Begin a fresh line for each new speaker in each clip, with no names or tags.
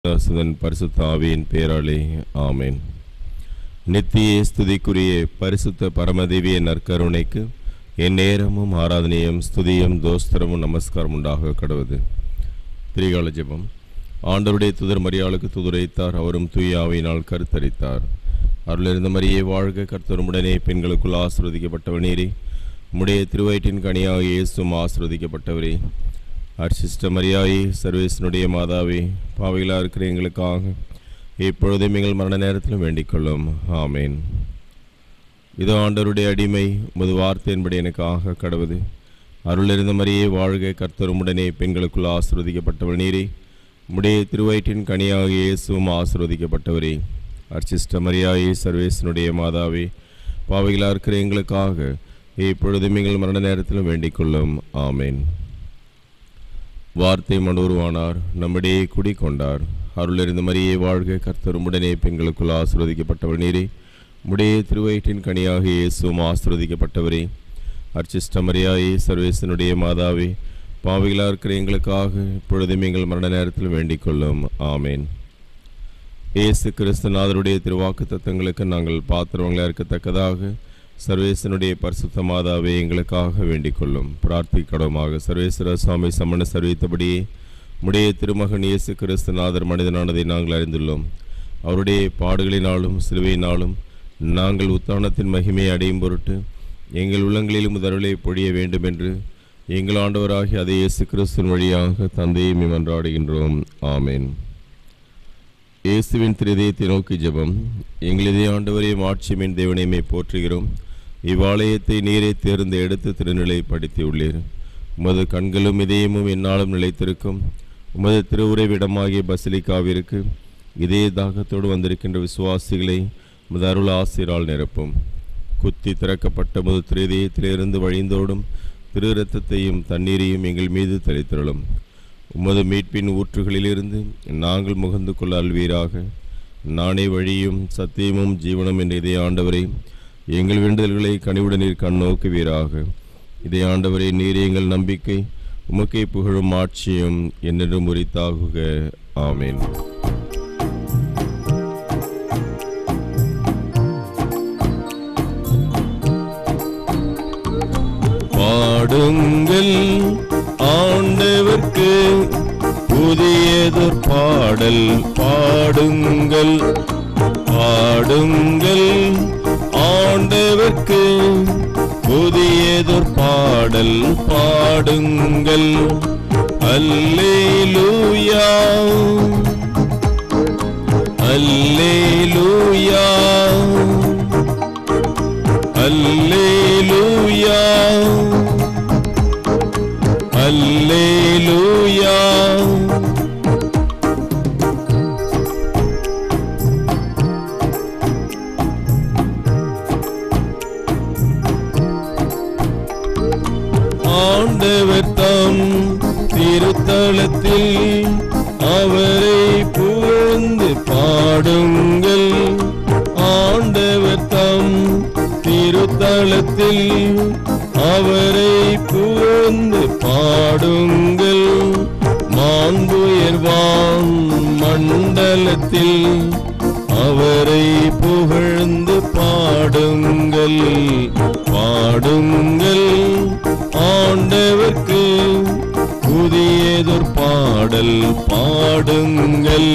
சுதன் பரிசுத்த ஆவியின் பேராலே ஆமென் நித்திய ஸ்துதிக்குரிய பரிசுத்த பரமதேவிய நற்கருணைக்கு என் நேரமும் ஆராதனையும் ஸ்துதியும் தோஸ்தரமும் நமஸ்காரம் உண்டாக கடவுது திரிகால ஜெபம் ஆண்டவருடைய துதர் மரியாளுக்கு துதுரைத்தார் அவரும் தூய ஆவியினால் கருத்தரித்தார் அருளிருந்த மரியே வாழ்க கர்த்தருமுடனே பெண்களுக்குள் ஆசிர்வதிக்கப்பட்டவர் நீரே உம்முடைய திருவயிற்றின் கனியாக இயேசும் ஆசிர்வதிக்கப்பட்டவரே அர்ச்சிஷ்ட மரியாயே சர்வேசனுடைய மாதாவே பாவைகளாக இருக்கிற எங்களுக்காக இப்பொழுதும் எங்கள் மரண நேரத்திலும் வேண்டிக் கொள்ளும் ஆமேன் இதோ ஆண்டவருடைய அடிமை உமது வார்த்தையின்படி எனக்காக கடவுது அருளிருந்த மரியே வாழ்க கர்த்தருமுடனே பெண்களுக்குள் ஆசிர்வதிக்கப்பட்டவர் நீரே உம்முடைய திருவயிற்றின் கனியாக இயேசுவும் ஆசிர்வதிக்கப்பட்டவரே அர்ச்சிஷ்ட மரியாயே சர்வேசனுடைய மாதாவே பாவைகளாக இருக்கிற எங்களுக்காக இப்பொழுதும் எங்கள் மரண நேரத்திலும் வேண்டிக் கொள்ளும் ஆமேன் வார்த்தை மனோருவானார் நம்மிடையே குடிக்கொண்டார் அருளறிந்த மரியே வாழ்க கர்த்தருமுடனே பெண்களுக்குள் ஆசிர்வதிக்கப்பட்டவர் நீரே முடைய திருவயிற்றின் கனியாக இயேசுவும் ஆசிர்வதிக்கப்பட்டவரே அர்ச்சிஷ்ட மரியாயே சர்வேசனுடைய மாதாவே பாவிகளா இருக்கிற எங்களுக்காக இப்பொழுதும் எங்கள் மரண நேரத்தில் வேண்டிக் கொள்ளும் ஆமேன் இயேசு கிறிஸ்துநாதருடைய திருவாக்கு தத்தங்களுக்கு நாங்கள் பாத்திரவங்களா இருக்கத்தக்கதாக சர்வேசனுடைய பரிசுத்த மாதாவே எங்களுக்காக வேண்டிக் கொள்ளும் பிரார்த்திக்கடமாக சர்வேஸ்வர சுவாமி சமண சர்வித்தபடியே முடைய திருமகன் இயேசு கிறிஸ்துநாதர் மனிதனானதை நாங்கள் அறிந்துள்ளோம் அவருடைய பாடுகளினாலும் சிலுவையினாலும் நாங்கள் உத்தானத்தின் மகிமையை அடையும் பொருட்டு எங்கள் உள்ளங்களிலும் முதருளை பொழிய வேண்டும் என்று எங்கள் ஆண்டவராகிய அதே இயேசு கிறிஸ்துவின் வழியாக தந்தையை மன்றாடுகின்றோம் ஆமேன் இயேசுவின் திருதயத்தை நோக்கி ஜெபம் எங்களதே ஆண்டவரையும் ஆட்சிமின் தேவனையுமே போற்றுகிறோம் இவ்வாலயத்தை நீரை தேர்ந்து எடுத்து திருநிலை படுத்தியுள்ளீர் உமது கண்களும் இதயமும் என்னாலும் நிலைத்திருக்கும் உமது திருவுரைவிடமாகிய பசிலிக்காவிற்கு இதே தாகத்தோடு வந்திருக்கின்ற விசுவாசிகளை உமது அருள் ஆசிரால் நிரப்பும் குத்தி திறக்கப்பட்ட முது திருதயத்திலிருந்து வழிந்தோடும் திரு இரத்தத்தையும் தண்ணீரையும் எங்கள் மீது தெளித்திரளும் உமது மீட்பின் ஊற்றுகளிலிருந்து நாங்கள் முகந்து கொள்ள அல்வீராக நானே வழியும் சத்தியமும் ஜீவனும் என்ற இதே ஆண்டவரை எங்கள் வேண்டுதல்களை கனிவுடனீர் கண்ணோக்குவீராக இதே ஆண்டவரை நீர் எங்கள் நம்பிக்கை உமக்கை புகழும் ஆட்சியும் என்னென்றும் உரித்தாகுக ஆமேன் பாடுங்கள் ஆண்டவர்க்கு புதியதொரு பாடல் பாடுங்கள் பாடுங்கள் ஆண்டவர்க்கு புதியதொரு பாடல் பாடுங்கள் அல்லேலூயா அல்லேலூயா அல்லேலூயா அல்லேலூயா ஆண்டவர் தம் திருத்தலத்தில் அவரை புகழ்ந்து பாடுங்கள் ஆண்டவர் தம் திருத்தலத்தில் அவரை புகழ்ந்து பாடுங்கள் மாண்புயர்வான் மண்டலத்தில் அவரை புகழ்ந்து பாடுங்கள் பாடுங்கள் ஆண்டவர்க்கு புதியதொரு பாடல் பாடுங்கள்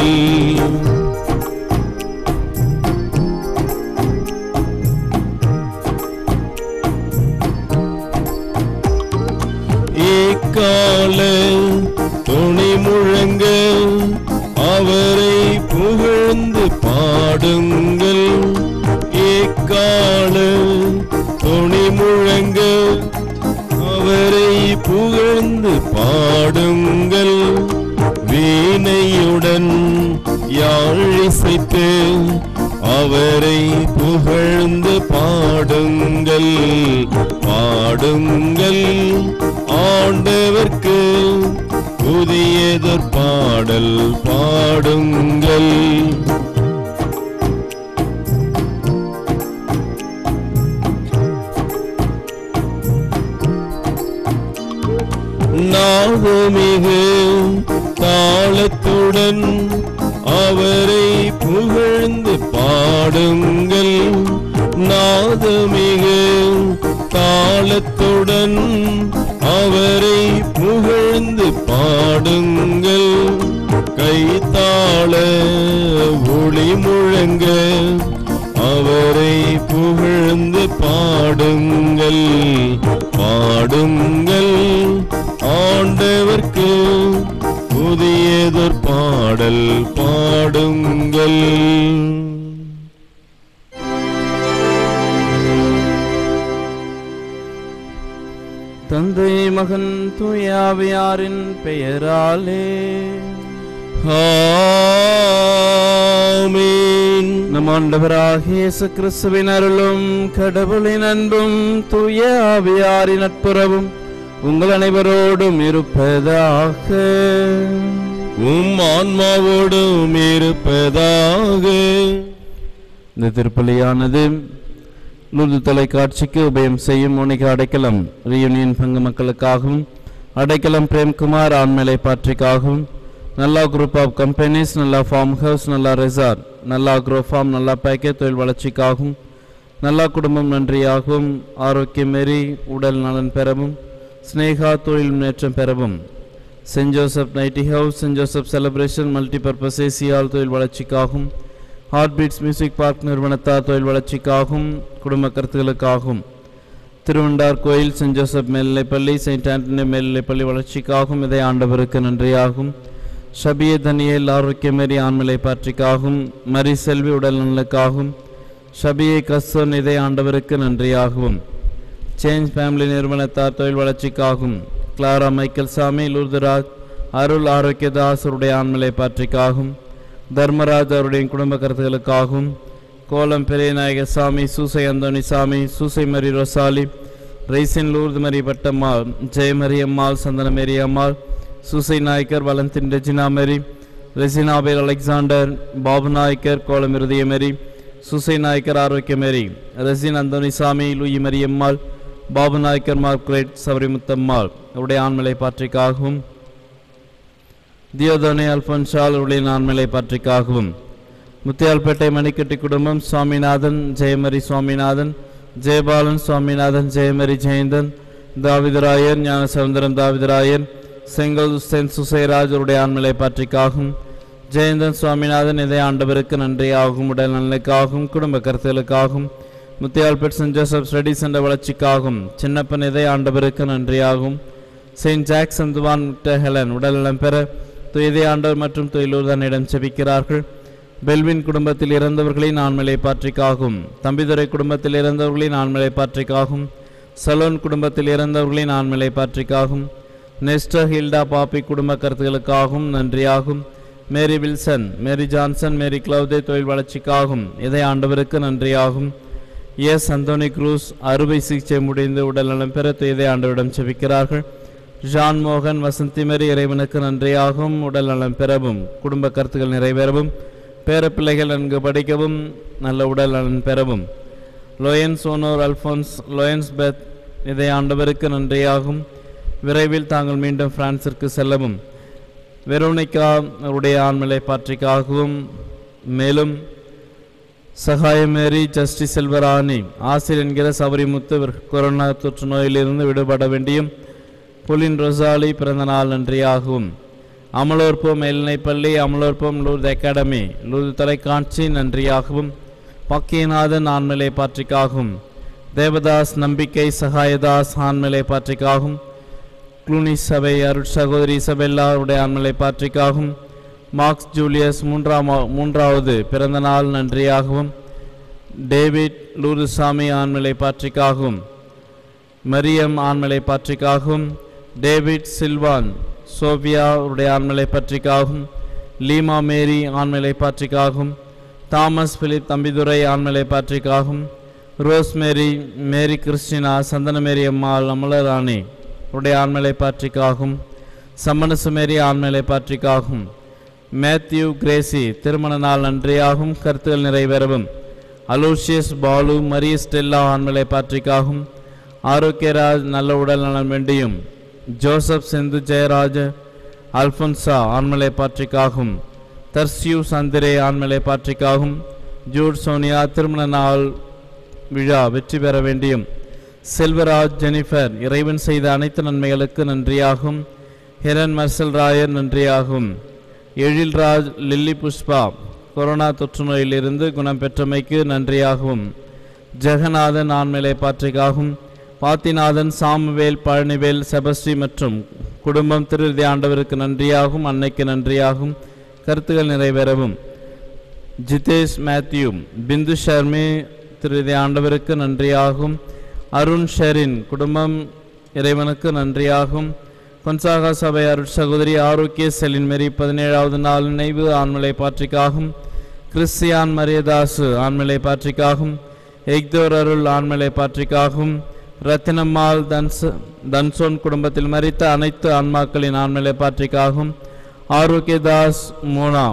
ஏக்கால துணை முழங்க அவரை புகழ்ந்து பாடுங்கள் ஏக்கால துணை முழங்க அவரை புகழ்ந்து பாடுங்கள் வீணையுடன் யாழிசைத்து அவரை புகழ்ந்து பாடுங்கள் பாடுங்கள் ஆண்டவர்க்கு புதியதொரு பாடல் பாடுங்கள் நாதமிகு தாளத்துடன் அவரை புகழ்ந்து பாடுங்கள் நாதமிகு தாளத்துடன் அவரை புகழ்ந்து பாடுங்கள் கைத்தாள ஒளி முழங்க அவரை புகழ்ந்து பாடுங்கள் பாடுங்கள் ஆண்டவர்க்கு புதியதொரு பாடல் பாடுங்கள்
தந்தை மகன் தூயாவியாரின் பெயராலே
ஆமென்
நம் ஆண்டவராகிய இயேசு கிறிஸ்துவின் அருளும் கடவுளின் அன்பும் தூய ஆவியாரின் நட்புறவும் உங்கள் அனைவரோடும் இருப்பதாக
உம் ஆன்மாவோடும் இருப்பதாக
இந்த திருப்பலியானது லுது தொலைக்காட்சிக்கு உபயம் செய்யும் உணிக அடைக்கலம் ரீயூனியன் பங்கு மக்களுக்காகவும் அடைக்கலம் பிரேம்குமார் ஆண்மலை பாட்ரிக்காகவும் நல்லா குரூப் ஆஃப் கம்பெனிஸ் நல்லா ஃபார்ம் ஹவுஸ் நல்லா ரெசார்ட் நல்லா அக்ரோ ஃபார்ம் நல்லா பேக்கேஜ் தொழில் வளர்ச்சிக்காகவும் நல்லா குடும்பம் நன்றியாகவும் ஆரோக்கியமேறி உடல் நலன் பெறவும் ஸ்னேகா தொழில் முன்னேற்றம் பெறவும் Saint Joseph nighty house Saint Joseph celebration multipurpose ஏசியால் தொழில் வளர்ச்சிக்காகவும் ஹார்ட் பீட்ஸ் மியூசிக் பார்க் நிறுவனத்தார் தொழில் வளர்ச்சிக்காகவும் குடும்ப கருத்துகளுக்காகவும் திருவண்டார் கோயில் சென்ட் ஜோசப் மேல்நிலைப்பள்ளி செயின்ட் ஆண்டனி மேல்நிலைப்பள்ளி வளர்ச்சிக்காகவும் இதை ஆண்டவருக்கு நன்றியாகும் ஷபிய தனியேல் ஆரோக்கியமேரி ஆண்மலை பாற்றிக்காகவும் மரி செல்வி உடல் நலனுக்காகவும் ஷபியை கஸ்தோன் இதை ஆண்டவருக்கு நன்றியாகவும் சேஞ்ச் ஃபேமிலி நிறுவனத்தார் தொழில் வளர்ச்சிக்காகவும் கிளாரா மைக்கேல் சாமி லூர்தராஜ் அருள் ஆரோக்கியதாசருடைய ஆண்மலை பாற்றிக்காகவும் தர்மராஜ் அவருடைய குடும்ப கருத்துகளுக்காகவும் கோலம் பெரியநாயக சாமி சூசை அந்தோணி சாமி சூசை மரி ரொசாலி ரைசின் Lourdu Mari Pattammal Jayamari Ammal Santhanamary Ammal Susai Nayakkar Valentine Regina Mary ரெசினாபேல் அலெக்சாண்டர் பாபு நாயக்கர் கோலம் இருதயமேரி சூசை நாயக்கர் ஆரோக்கியமேரி ரெசின் அந்தோணி சாமி லூயி மரி அம்மாள் பாபு நாயக்கர் மார்க்ரேட் சபரிமுத்தம்மாள் அவருடைய ஆண்மலை பாற்றிக்காகவும் தியோதனே அல்பன்ஷால் அவருடைய ஆண்மலை பாற்றிக்காகவும் முத்தியால்பேட்டை மணிக்கட்டி குடும்பம் சுவாமிநாதன் ஜெயமரி சுவாமிநாதன் ஜெயபாலன் சுவாமிநாதன் ஜெயமரி ஜெயந்தன் தாவிதராயன் ஞானசவுந்தரம் தாவிதராயன் செங்கல் சென் சுசைராஜ் அவருடைய ஆண்மலை பாற்றிக்காகவும் ஜெயந்தன் சுவாமிநாதன் இதை ஆண்டவருக்கு நன்றியாகும் உடல் நலனுக்காகவும் குடும்ப கருத்துகளுக்காகவும் முத்தியால்பேட் சென்ட் ஜோசப் ஸ்டடிஸ் என்ற வளர்ச்சிக்காகவும் சின்னப்பன் இதை ஆண்டவருக்கு நன்றியாகும் செயின்ட் ஜாக்சன் துவான் விக்டர் ஹெலன் உடல்நலம் பெற துயதை ஆண்டவர் மற்றும் துயிலூர்தனிடம் செபிக்கிறார்கள் பெல்வின் குடும்பத்தில் இறந்தவர்களின் ஆண்மலை பாற்றிக்காகும் தம்பிதுரை குடும்பத்தில் இறந்தவர்களின் ஆண்மலை பாற்றிக்காகும் சலோன் குடும்பத்தில் இறந்தவர்களின் ஆண்மலை பாற்றிக்காகும் நெஸ்டர் ஹில்டா பாப்பி குடும்ப கருத்துகளுக்காகவும் நன்றியாகும் மேரி வில்சன் மேரி ஜான்சன் மேரி கிளவுதே தொழில் வளர்ச்சிக்காகும் இதை ஆண்டவருக்கு நன்றியாகும் எஸ் அந்தோனி குரூஸ் அறுவை சிகிச்சை முடிந்து உடல்நலம் பெற துயதை ஆண்டவரிடம் செபிக்கிறார்கள் ஜான் மோகன் வசந்தி மேரி இறைவனுக்கு நன்றியாகவும் உடல் நலம் பெறவும் குடும்ப கருத்துக்கள் நிறைவேறவும் பேரப்பிள்ளைகள் நன்கு படிக்கவும் நல்ல உடல் நலன் பெறவும் லோயன்ஸ் ஓனோர் அல்ஃபோன்ஸ் லோயன்ஸ் பெத் இதை ஆண்டவருக்கு நன்றியாகும் விரைவில் தாங்கள் மீண்டும் பிரான்சிற்கு செல்லவும் வெரோனிகா அவருடைய ஆண்மலை பாற்றிக்காகவும் மேலும் சகாயமேரி ஜஸ்டிஸ் செல்வராணி ஆசிர் என்கிற சபரிமுத்து இவர் கொரோனா தொற்று நோயிலிருந்து விடுபட வேண்டியும் புலின் ரொசாலி பிறந்த நாள் நன்றியாகவும் அமலோற்பம் மேல்நிலைப்பள்ளி அமலோற்பம் லூர்து அகாடமி லூர்து தொலைக்காட்சி நன்றியாகவும் பக்கியநாதன் ஆண்மலை பாற்றிக்காகவும் தேவதாஸ் நம்பிக்கை சகாயதாஸ் ஆண்மலை பாற்றிக்காகவும் குளூனி சபை அருட் சகோதரி இசபெல்லா அவருடைய ஆண்மலை பாற்றிக்காகவும் மார்க்ஸ் ஜூலியஸ் மூன்றாம் மூன்றாவது பிறந்த நாள் நன்றியாகவும் டேவிட் லூருசாமி ஆண்மலை பாற்றிக்காகவும் மரியம் ஆண்மலை பாற்றிக்காகவும் டேவிட் சில்வான் சோபியா அவருடைய ஆண்மலை பற்றிக்காகவும் லீமா மேரி ஆண்மலை பாற்றிக்காகவும் தாமஸ் பிலிப் தம்பிதுரை ஆண்மலை பாற்றிக்காகவும் Rose Mary Mary Christina Santhana Mary அம்மாள் அமலராணி உடைய ஆண்மலை பாற்றிக்காகும் சம்மனசு மேரி ஆண்மலை பாற்றிக்காகும் மேத்யூ கிரேசி திருமண நாள் நன்றியாகும் கருத்துகள் நிறைவேறவும் அலூசியஸ் பாலு மரிய ஸ்டெல்லா ஆண்மலை பாற்றிக்காகும் ஆரோக்கியராஜ் நல்ல உடல் நலம் வேண்டியும் ஜோசப் செந்து ஜெயராஜ அல்பொன்சா ஆண்மலை பாற்றிக்காகும் தர்சியூ சந்திரே ஆண்மலை பாற்றிக்காகும் ஜூட் சோனியா திருமண நாள் விழா வெற்றி பெற வேண்டியும் செல்வராஜ் ஜெனிஃபர் இறைவன் செய்த அனைத்து நன்மைகளுக்கு நன்றியாகும் ஹெரன் மர்சல் ராயர் நன்றியாகும் எழில்ராஜ் லில்லி புஷ்பா கொரோனா தொற்று நோயிலிருந்து குணம் பெற்றமைக்கு நன்றியாகவும் ஜெகநாதன் ஆண்மலை பாற்றிக்காகும் பாத்திநாதன் சாமுவேல் பழனிவேல் செபஸ்டி மற்றும் குடும்பம் திருதி ஆண்டவருக்கு நன்றியாகும் அன்னைக்கு நன்றியாகும் கருத்துகள் நிறைவேறவும் ஜிதேஷ் மேத்யூ பிந்து ஷர்மி திருதி ஆண்டவருக்கு நன்றியாகும் அருண் ஷெரின் குடும்பம் இறைவனுக்கு நன்றியாகும் கொன்சாகா சபை அருட் சகோதரி ஆரோக்கிய செலின் மேரி பதினேழாவது நாள் நினைவு ஆண்மலை பாற்றிக்காகும் கிறிஸ்தியான் மரியதாசு ஆண்மலை பாற்றிக்காகும் எக்தோர் அருள் ஆண்மலை பாற்றிக்காகும் ரத்தினம்மாள் தன்ஸ் தன்சோன் குடும்பத்தில் மறித்த அனைத்து ஆன்மாக்களின் ஆண்மலை பாற்றிக்காகும் ஆரோக்கியதாஸ் மோனா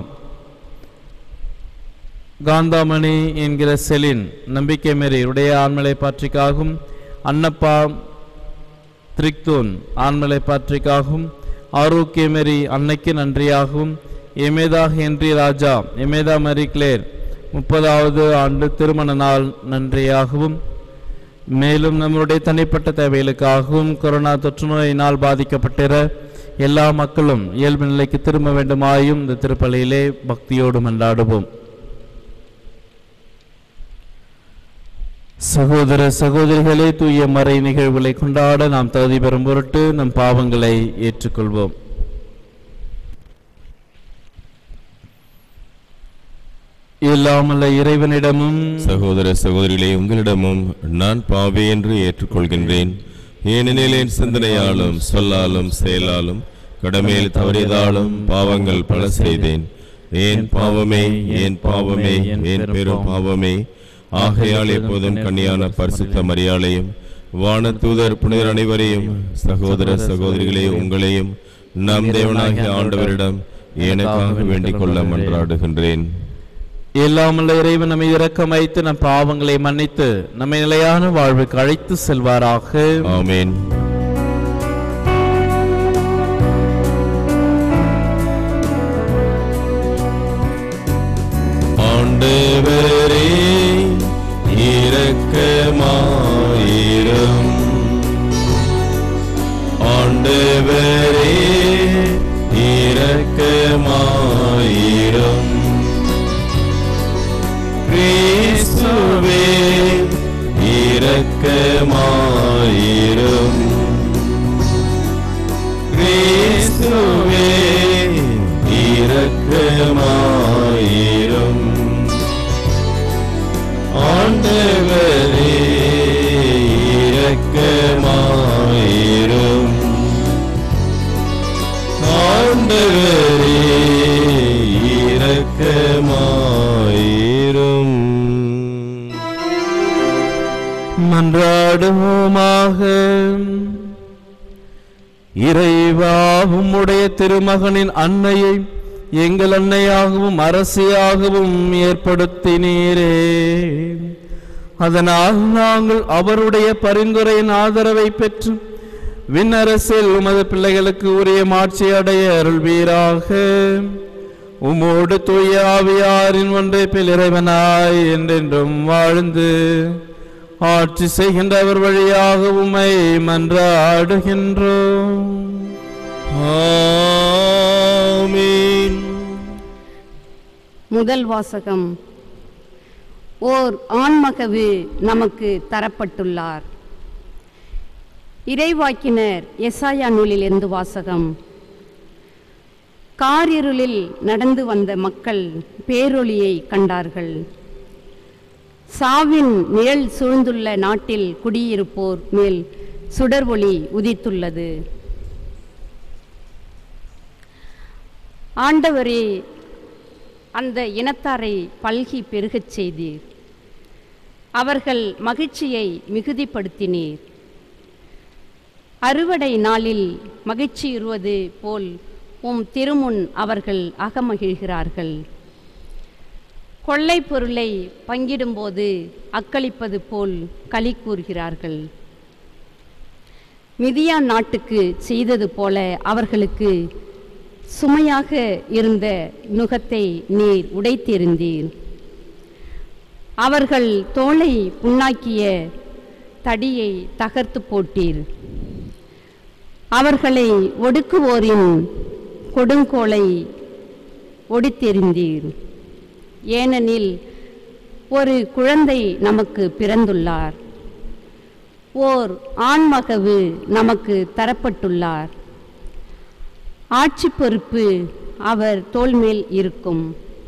காந்தாமணி என்கிற செலின் நம்பிக்கை மேரி உடைய ஆண்மலை பாற்றிக்காகும் அன்னப்பா திரிக்தூன் ஆண்மலை பாற்றிக்காகும் ஆரோக்கியமேரி அன்னைக்கு நன்றியாகும் எமேதா ஹென்றி ராஜா எமேதா மரி கிளேர் முப்பதாவது ஆண்டு திருமண நாள் நன்றியாகவும் மேலும் நம்முடைய தனிப்பட்ட தேவைகளுக்காகவும் கொரோனா தொற்று நோயினால் பாதிக்கப்பட்டிற எல்லா மக்களும் இயல்பு நிலைக்கு திரும்ப வேண்டுமாயும் இந்த திருப்பலியிலே பக்தியோடு மன்றாடுவோம் சகோதர சகோதரிகளே தூய மறை நிகழ்வுகளை கொண்டாட நாம் தகுதி பெறும் பொருட்டு நம் பாவங்களை ஏற்றுக்கொள்வோம் இல்லாமல்ல இறைவனிடமும்
சகோதர சகோதரிகளே உங்களிடமும் நான் பாவி என்று ஏற்றுக்கொள்கின்றேன் ஏனெனில் என் சிந்தனையாலும் சொல்லாலும் செயலாலும் கடமையில் தவறியதாலும் பாவங்கள் பல செய்தேன் ஏன் பாவமே ஏன் பாவமே ஏன் பெரும் பாவமே ஆகையால் எப்போதும் கன்னியான பரிசுத்த மரியாளையும் வானதூதர் புனிதர் அனைவரையும் சகோதர சகோதரிகளே உங்களையும் நம் தேவனாகிய ஆண்டவரிடம் எனக்காக வேண்டிக் கொள்ள மன்றாடுகின்றேன்
இல்லாமல்ல இறைவன் நம்மை இரக்கம் வைத்து நம் பாவங்களை மன்னித்து நம்மை நிலையான வாழ்வுக்கு அழைத்து செல்வாராக
ஆமென் ஆண்டவரே இரக்கமாயிரும் ஆண்டவரே இரக்கமாயிரும் கிறிஸ்துவே இரக்கமாயிரும் கிறிஸ்துவே இரக்கமாயிரும் ஆண்டவரே இரக்கமாயிரும் ஆண்டவரே இரக்கமாயிரும்
மன்றாடுவோமாக இறைவா உம்முடைய திருமகனின் அன்னையை எங்கள் அன்னையாகவும் அரசியாகவும் ஏற்படுத்தினீரே அதனால் நாங்கள் அவருடைய பரிந்துரையின் ஆதரவை பெற்று விண்ணரசில் உமது பிள்ளைகளுக்கு உரிய மாட்சி அடைய அருள்வீராக உமோடு தூய ஆவியாரின் ஒன்றை இறைவனாய் என்றென்றும் வாழ்ந்து ஆட்சி செய்கின்றவர் வழியாக உம்மை மன்றாடுகின்றோம்
ஆமென்
முதல் வாசகம் ஓர் ஆண்மகவு நமக்கு தரப்பட்டுள்ளார் இறைவாக்கினர் எசாயா நூலிலிருந்து வாசகம் காரிருளில் நடந்து வந்த மக்கள் பேரொளியை கண்டார்கள் சாவின் நிழல் சூழ்ந்துள்ள நாட்டில் குடியிருப்போர் மேல் சுடர் ஒளி உதித்துள்ளது ஆண்டவரே அந்த இனத்தாரை பல்கி பெருகச் செய்தீர் அவர்கள் மகிழ்ச்சியை மிகுதிப்படுத்தினீர் அறுவடை நாளில் மகிழ்ச்சியுறுவது போல் உம் திருமுன் அவர்கள் அகமகிழ்கிறார்கள் கொள்ளை பொருளை பங்கிடும்போது அக்களிப்பது போல் களி கூறுகிறார்கள் மிதியான் நாட்டுக்கு செய்தது போல அவர்களுக்கு சுமையாக இருந்த நுகத்தை நீர் உடைத்தெறிந்தீர் அவர்கள் தோலை புண்ணாக்கிய தடியை தகர்த்து போட்டீர் அவர்களை ஒடுக்குவோரின் கொடுங்கோலை ஒடித்தெறிந்தீர் ஏனெனில் ஒரு குழந்தை நமக்கு பிறந்துள்ளார் ஓர் ஆண்மகவு நமக்கு தரப்பட்டுள்ளார் ஆட்சி பொறுப்பு அவர் தோள்மேல் இருக்கும்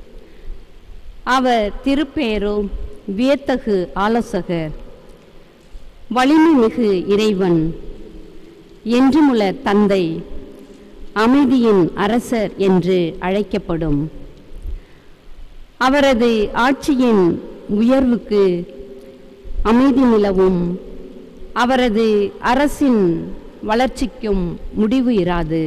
அவர் திருப்பேரோ வியத்தகு ஆலோசகர் வலிமை மிகு இறைவன் என்றுமுள்ள தந்தை அமைதியின் அரசர் என்று அழைக்கப்படும் அவரது ஆட்சியின் உயர்வுக்கு அமைதி நிலவும் அவரது அரசின் வளர்ச்சிக்கும் முடிவு இராது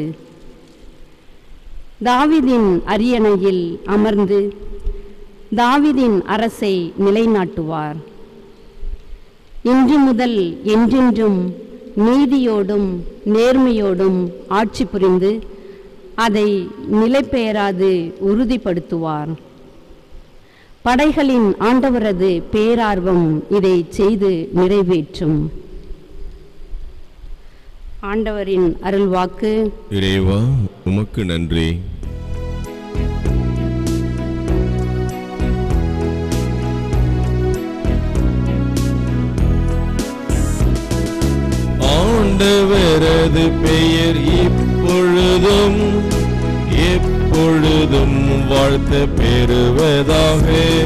தாவீதின் அரியணையில் அமர்ந்து தாவீதின் அரசை நிலைநாட்டுவார் இன்று முதல் என்றென்றும் நீதியோடும் நேர்மையோடும் ஆட்சி புரிந்து அதை நிலைபெயராது உறுதிப்படுத்துவார் படைகளின் ஆண்டவரது பேரார்வம் இதை செய்து நிறைவேற்றும் ஆண்டவரின் அருள்வாக்கு
இறைவா உமக்கு நன்றி ஆண்டவரது பெயர் இப்பொழுதும் எப்பொழுதும் வாழ்த்த பெறுவதாக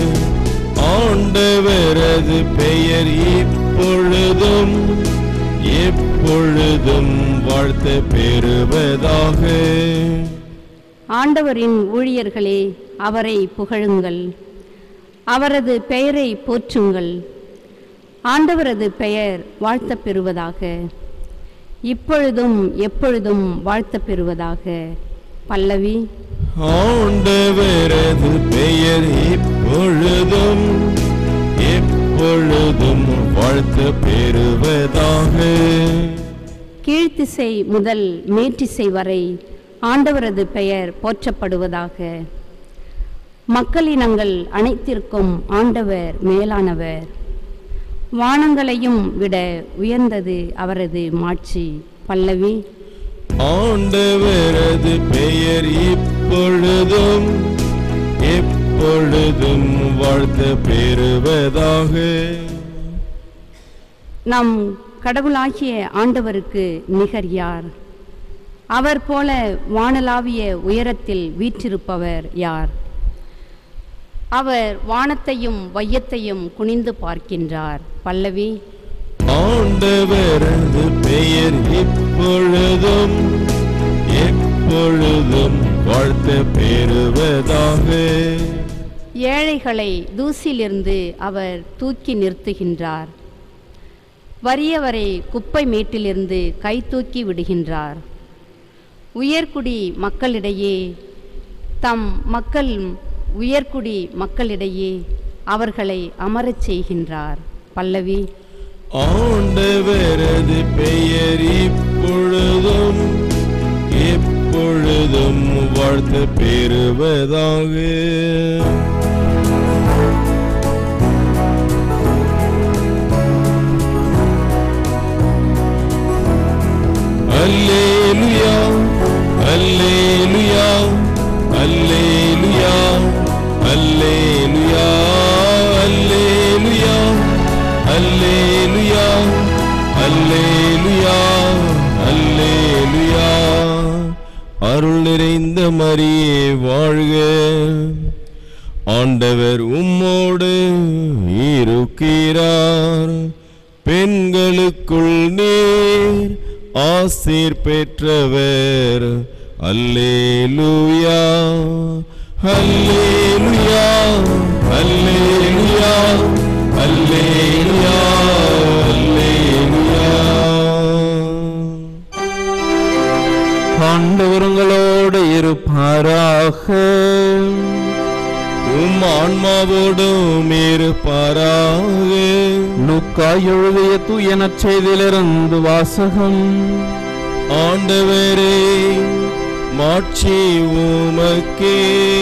ஆண்டவரது பெயர் இப்பொழுதும் எப்பொழுதும் வாழ்த்த பெறுவதாக
ஆண்டவரின் ஊழியர்களே அவரை புகழுங்கள் அவரது பெயரை போற்றுங்கள் ஆண்டவரது பெயர் வாழ்த்தப் பெறுவதாக இப்பொழுதும் எப்பொழுதும் வாழ்த்தப் பெறுவதாக பல்லவி
ஆண்டவரது பெயர் இப்பொழுதும் எப்பொழுதும் வாழ்த்த பெறுவதாக
கீழ்த்திசை முதல் மேற்றிசை வரை ஆண்டவரது பெயர் போற்றப்படுவதாக மக்களினங்கள் அனைத்திற்கும் ஆண்டவர் மேலானவர் வானங்களையும் விட உயர்ந்தது அவரது மாட்சி பல்லவி
ஆண்டவரது பெயர் இப்பொழுதும் எப்பொழுதும் வாழ்த்த பெறுவதாக
நம் கடவுளாகிய ஆண்டவருக்கு நிகர் யார் அவர் போல வானளாவிய உயரத்தில் வீற்றிருப்பவர் யார் அவர் வானத்தையும் வையத்தையும் குனிந்து பார்க்கின்றார் பல்லவி
ஆண்டவரது பெயர் இப்பொழுதும் எப்பொழுதும் வாழ்த்த பெறுவதாக
ஏழைகளை தூசிலிருந்து அவர் தூக்கி நிறுத்துகின்றார் வறியவரை குப்பை மேட்டிலிருந்து கை தூக்கி விடுகின்றார் உயர்குடி மக்களிடையே தம் மக்கள் உயர்குடி மக்களிடையே அவர்களை அமரச் செய்கின்றார் பல்லவி
ஆண்டவரது பெயர் இப்பொழுதும் எப்பொழுதும் வாழ்த்த பெறுவதாக அல்லேலுயா அல்லேலுயா அல்லேலுயா அல்லேலுயா அல்லேலுயா அல்லேலுயா அல்லேலுயா அல்லேலுயா அருள் நிறைந்த மரியே வாழ்க ஆண்டவர் உம்மோடு இருக்கிறார் பெண்களுக்குள் நீர் ஆசீர் பெற்றவர் அல்லேலூயா அல்லேலூயா அல்லேலூயா அல்லேலூயா அல்லேலூயா
ஆண்டவருங்களோடு இருப்பாராக
உம் ஆன்மாவோடும் இருப்பாராக
லூக்கா எழுதிய தூய நற்செய்தியிலிருந்து வாசகம்
ஆண்டவரே மாட்சி உமக்கே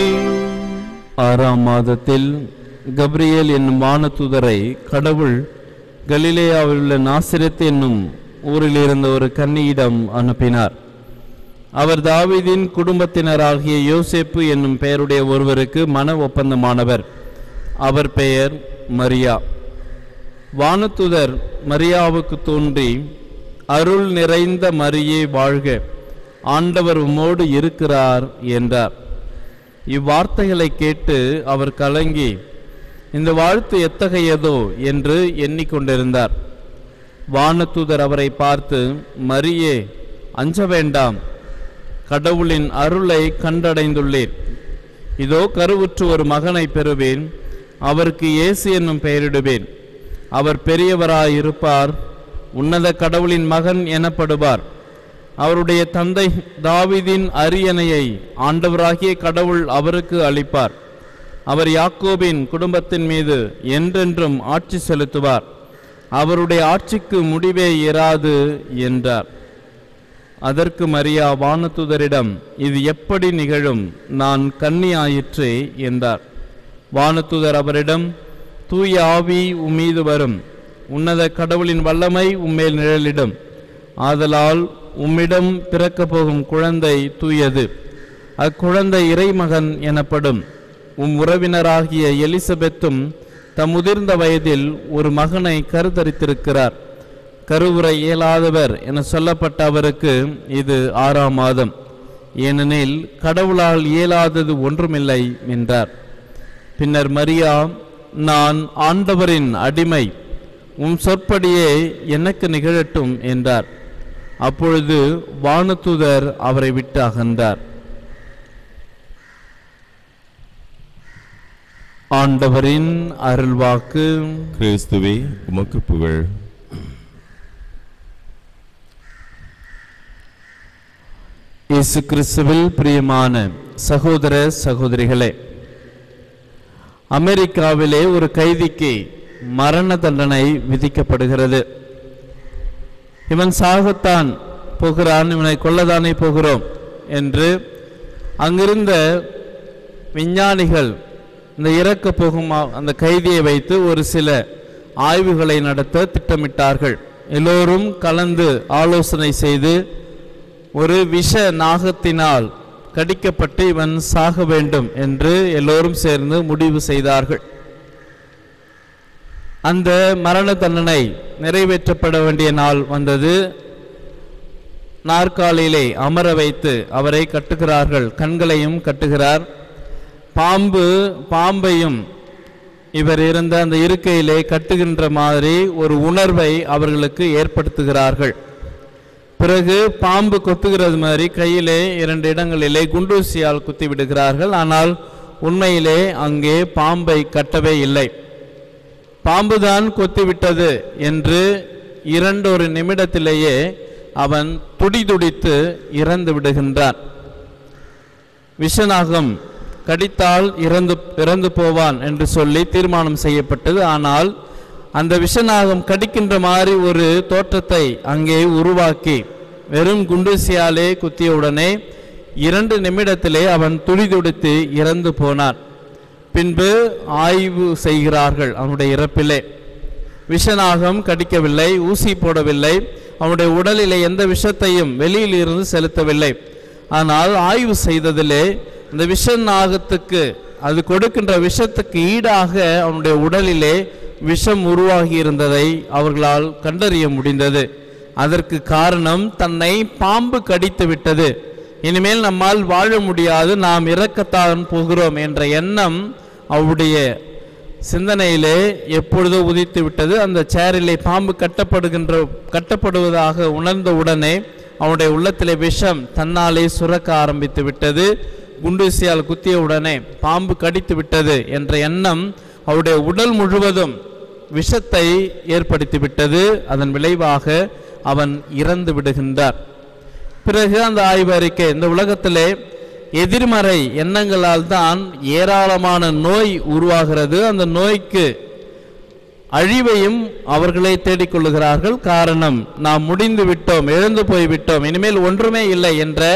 ஆறாம் மாதத்தில் கப்ரியேல் என்னும் வானதூதரை கடவுள் கலிலேயாவில் உள்ள நாசிரத் என்னும் ஊரில் இருந்த ஒரு கன்னியிடம் அனுப்பினார் அவர் தாவீதின் குடும்பத்தினராகிய யோசேப்பு என்னும் பெயருடைய ஒருவருக்கு மன ஒப்பந்தமானவர் அவர் பெயர் மரியா வானதுதர் மரியாவுக்கு தோன்றி அருள் நிறைந்த மரியே வாழ்க ஆண்டவர் உம்மோடு இருக்கிறார் என்றார் இவ்வார்த்தைகளை கேட்டு அவர் கலங்கி இந்த வாழ்த்து எத்தகையதோ என்று எண்ணிக்கொண்டிருந்தார் வானதூதர் அவரை பார்த்து மரியே அஞ்ச வேண்டாம் கடவுளின் அருளை கண்டடைந்துள்ளீர் இதோ கருவுற்று ஒரு மகனை பெறுவேன் அவருக்கு இயேசு என்னும் பெயரிடுவேன் அவர் பெரியவராயிருப்பார் உன்னத கடவுளின் மகன் எனப்படுவார் அவருடைய தந்தை தாவீதின் அரியணையை ஆண்டவராகிய கடவுள் அவருக்கு அளிப்பார் அவர் யாக்கோபின் குடும்பத்தின் மீது என்றென்றும் ஆட்சி செலுத்துவார் அவருடைய ஆட்சிக்கு முடிவே இராது என்றார் அதற்கு மரியா வானதுதரிடம் இது எப்படி நிகழும் நான் கன்னி ஆயிற்றே என்றார் வானதுதர் அவரிடம் தூய ஆவி உம்மீது வரும் உன்னத கடவுளின் வல்லமை உம்மேல் நிழலிடும் ஆதலால் உம்மிடம் பிறக்கப் போகும் குழந்தை தூயது அக்குழந்தை இறைமகன் எனப்படும் உம் உறவினராகிய எலிசபெத்தும் தம் முதிர்ந்த வயதில் ஒரு மகனை கருத்தரித்திருக்கிறார் கருவுரை இயலாதவர் என சொல்லப்பட்ட அவருக்கு இது ஆறாம் மாதம் ஏனெனில் கடவுளால் இயலாதது ஒன்றுமில்லை என்றார் பின்னர் மரியா நான் ஆண்டவரின் அடிமை உம் சொற்படியே எனக்கு நிகழட்டும் என்றார் அப்பொழுது வானதூதர் அவரை விட்டு அகன்றார் ஆண்டவரின் அருள்வாக்கு
கிறிஸ்துவே உமக்கு புகழ்
இயேசு கிறிஸ்துவில் பிரியமான சகோதர சகோதரிகளே அமெரிக்காவிலே ஒரு கைதிக்கு மரண தண்டனை விதிக்கப்படுகிறது இவன் சாகத்தான் போகிறான் இவனை கொல்லதானே போகிறோம் என்று அங்கிருந்த விஞ்ஞானிகள் இந்த இறக்க போகும் அ- அந்த கைதியை வைத்து ஒரு சில ஆய்வுகளை நடத்த திட்டமிட்டார்கள் எல்லோரும் கலந்து ஆலோசனை செய்து ஒரு விஷ நாகத்தினால் கடிக்கப்பட்டு இவன் சாக வேண்டும் என்று எல்லோரும் சேர்ந்து முடிவு செய்தார்கள் அந்த மரண தண்டனை நிறைவேற்றப்பட வேண்டிய நாள் வந்தது நாற்காலியிலே அமர வைத்து அவரை கட்டுகிறார்கள் கண்களையும் கட்டுகிறார் பாம்பு பாம்பையும் இவர் இருந்த அந்த இருக்கையிலே கட்டுகின்ற மாதிரி ஒரு உணர்வை அவர்களுக்கு ஏற்படுத்துகிறார்கள் பிறகு பாம்பு கொத்துகிறது மாதிரி கையிலே இரண்டு இடங்களிலே குண்டூசியால் குத்தி விடுகிறார்கள் ஆனால் உண்மையிலே அங்கே பாம்பை கட்டவே இல்லை பாம்புதான் கொத்திவிட்டது என்று இரண்டொரு நிமிடத்திலேயே அவன் துடிதுடித்து இறந்து விடுகின்றான் விஷநாகம் கடித்தால் இறந்து இறந்து போவான் என்று சொல்லி தீர்மானம் செய்யப்பட்டது ஆனால் அந்த விஷநாகம் கடிக்கின்ற மாதிரி ஒரு தோற்றத்தை அங்கே உருவாக்கி வெறும் குண்டூசியாலே குத்தியவுடனே இரண்டு நிமிடத்திலே அவன் துடிதுடித்து இறந்து போனான் பின்பு ஆய்வு செய்கிறார்கள் அவனுடைய இறப்பிலே விஷநாகம் கடிக்கவில்லை ஊசி போடவில்லை அவனுடைய உடலிலே எந்த விஷத்தையும் வெளியில் இருந்து செலுத்தவில்லை ஆனால் ஆய்வு செய்ததிலே இந்த விஷ நாகத்துக்கு அது கொடுக்கின்ற விஷத்துக்கு ஈடாக அவனுடைய உடலிலே விஷம் உருவாகி இருந்ததை அவர்களால் கண்டறிய முடிந்தது அதற்கு காரணம் தன்னை பாம்பு கடித்து விட்டது இனிமேல் நம்மால் வாழ முடியாது நாம் இறக்கத்தான் போகிறோம் என்ற எண்ணம் அவருடைய சிந்தனையிலே எப்பொழுதோ உதித்து விட்டது அந்த சேரிலே பாம்பு கட்டப்படுகின்ற கட்டப்படுவதாக உணர்ந்த உடனே அவனுடைய உள்ளத்திலே விஷம் தன்னாலே சுரக்க ஆரம்பித்து விட்டது குண்டூசியால் குத்திய உடனே பாம்பு கடித்து விட்டது என்ற எண்ணம் அவருடைய உடல் முழுவதும் விஷத்தை ஏற்படுத்தி விட்டது அதன் விளைவாக அவன் இறந்து விடுகின்றார் பிறகு அந்த ஆய்வு அறிக்கை இந்த உலகத்திலே எதிர்மறை எண்ணங்களால் தான் ஏராளமான நோய் உருவாகிறது அந்த நோய்க்கு அழிவையும் அவர்களே தேடிக்கொள்ளுகிறார்கள் காரணம் நாம் முடிந்து விட்டோம் எழுந்து போய் விட்டோம் இனிமேல் ஒன்றுமே இல்லை என்ற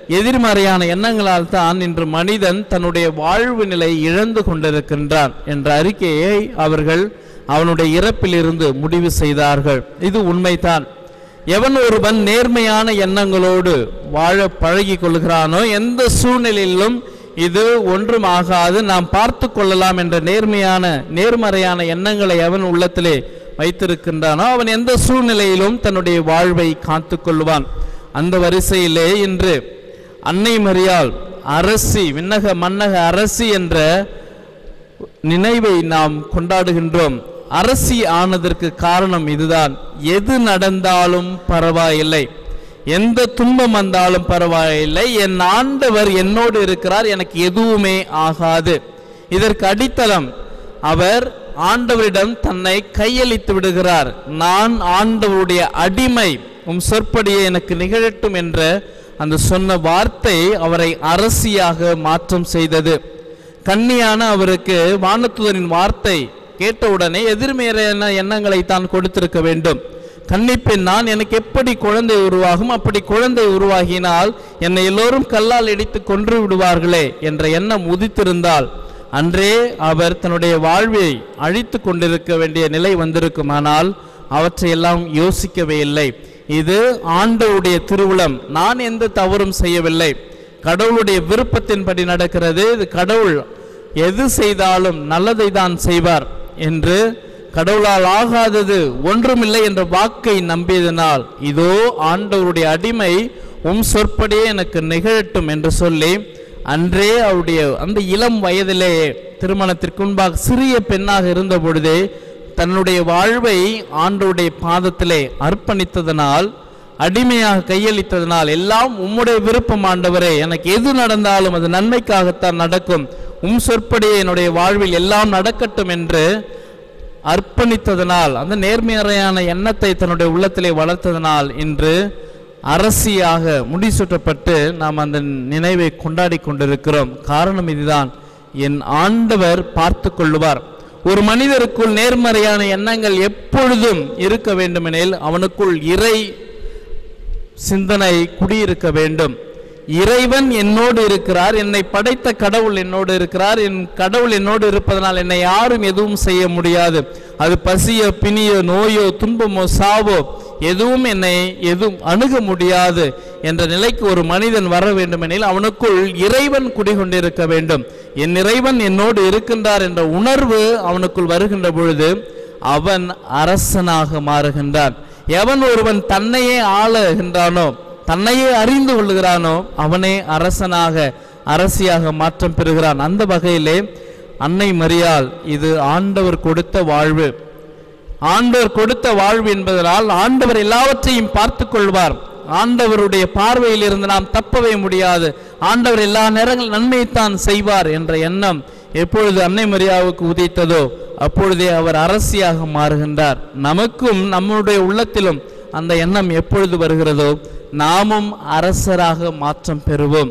எதிர்மறையான எண்ணங்களால் தான் இன்று மனிதன் தன்னுடைய வாழ்வு நிலை இழந்து கொண்டிருக்கின்றான் என்ற அறிக்கையை அவர்கள் அவனுடைய இறப்பிலிருந்து முடிவு செய்தார்கள் இது உண்மைதான் எவன் ஒருவன் நேர்மையான எண்ணங்களோடு வாழ பழகி கொள்கிறானோ எந்த சூழ்நிலையிலும் இது ஒன்றும் ஆகாது நாம் பார்த்து கொள்ளலாம் என்ற நேர்மையான நேர்மறையான எண்ணங்களை அவன் உள்ளத்திலே வைத்திருக்கின்றானோ அவன் எந்த சூழ்நிலையிலும் தன்னுடைய வாழ்வை காத்து கொள்வான் அந்த வரிசையிலே இன்று அன்னை மரியாள் அரசி விண்ணக மன்னக அரசி என்ற நினைவை நாம் கொண்டாடுகின்றோம் அரசி ஆனதற்கு காரணம் இதுதான் எது நடந்தாலும் பரவாயில்லை எந்த துன்பம் வந்தாலும் பரவாயில்லை என் ஆண்டவர் என்னோடு இருக்கிறார் எனக்கு எதுவுமே ஆகாது இதற்கு அடித்தளம் அவர் ஆண்டவரிடம் தன்னை கையளித்து விடுகிறார் நான் ஆண்டவருடைய அடிமை உம் சொற்படியே எனக்கு நிகழட்டும் என்ற அந்த சொன்ன வார்த்தை அவரை அரசியாக மாற்றம் செய்தது கன்னியான அவருக்கு வானத்துதரின் வார்த்தை கேட்டவுடனே எதிர்மறையான எண்ணங்களை தான் கொடுத்திருக்க வேண்டும் கன்னிப்பெண் நான் எனக்கு எப்படி குழந்தை உருவாகும் அப்படி குழந்தை உருவாகினால் என்னை எல்லோரும் கல்லால் இடித்து கொன்று விடுவார்களே என்ற எண்ணம் உதித்திருந்தால் அன்றே அவர் தன்னுடைய வாழ்வை அழித்து கொண்டிருக்க வேண்டிய நிலை வந்திருக்குமானால் அவற்றையெல்லாம் யோசிக்கவே இல்லை இது ஆண்டவருடைய திருவுளம் நான் எந்த தவறும் செய்யவில்லை கடவுளுடைய விருப்பத்தின்படி நடக்கிறது இது கடவுள் எது செய்தாலும் நல்லதை தான் செய்வார் என்று கடவுளால் ஆகாதது ஒன்றுமில்லை என்ற வாக்கை நம்பியதனால் இதோ ஆண்டவருடைய அடிமை உம் சொற்படியே எனக்கு நிகழட்டும் என்று சொல்லி அன்றே அவருடைய அந்த இளம் வயதிலே திருமணத்திற்கு முன்பாக சிறிய பெண்ணாக இருந்த பொழுதே தன்னுடைய வாழ்வை ஆண்டவருடைய பாதத்திலே அர்ப்பணித்ததனால் அடிமையாக கையளித்ததனால் எல்லாம் உம்முடைய விருப்பம் ஆண்டவரே எனக்கு எது நடந்தாலும் அது நன்மைக்காகத்தான் நடக்கும் உம் சொற்படியே என்னுடைய வாழ்வில் எல்லாம் நடக்கட்டும் என்று அர்ப்பணித்ததனால் அந்த நேர்மையான எண்ணத்தை தன்னுடைய உள்ளத்திலே வளர்த்ததனால் இன்று அரசியாக முடிசூட்டப்பட்டு நாம் அந்த நினைவை கொண்டாடி கொண்டிருக்கிறோம் காரணம் இதுதான் என் ஆண்டவர் பார்த்து கொள்ளுவார் ஒரு மனிதருக்குள் நேர்மறையான எண்ணங்கள் எப்பொழுதும் இருக்க வேண்டுமெனில் அவனுக்குள் இறை சிந்தனை குடியிருக்க வேண்டும் இறைவன் என்னோடு இருக்கிறார் என்னை படைத்த கடவுள் என்னோடு இருக்கிறார் என் கடவுள் என்னோடு இருப்பதனால் என்னை யாரும் எதுவும் செய்ய முடியாது அது பசியோ பிணியோ நோயோ துன்பமோ சாவோ எதுவும் என்னை எதுவும் அணுக முடியாது என்ற நிலைக்கு ஒரு மனிதன் வர வேண்டுமெனில் அவனுக்குள் இறைவன் குடிகொண்டிருக்க வேண்டும் என் இறைவன் என்னோடு இருக்கின்றார் என்ற உணர்வு அவனுக்குள் வருகின்ற பொழுது அவன் அரசனாக மாறுகின்றான் எவன் ஒருவன் தன்னையே ஆளுகின்றானோ தன்னையே அறிந்து கொள்ளுகிறானோ அவனே அரசனாக அரசியாக மாற்றம் பெறுகிறான் அந்த வகையிலே அன்னை மரியாள் இது ஆண்டவர் கொடுத்த வாழ்வு ஆண்டவர் கொடுத்த வாழ்வு என்பதனால் ஆண்டவர் எல்லாவற்றையும் பார்த்து கொள்வார் ஆண்டவருடைய பார்வையில் இருந்து நாம் தப்பவே முடியாது ஆண்டவர் எல்லா நேரங்கள் நன்மையைத்தான் செய்வார் என்ற எண்ணம் எப்பொழுது அன்னை மரியாவுக்கு உதித்ததோ அப்பொழுதே அவர் அரசியாக மாறுகின்றார் நமக்கும் நம்முடைய உள்ளத்திலும் அந்த எண்ணம் எப்பொழுது வருகிறதோ நாமும் அரசராக மாற்றம் பெறுவோம்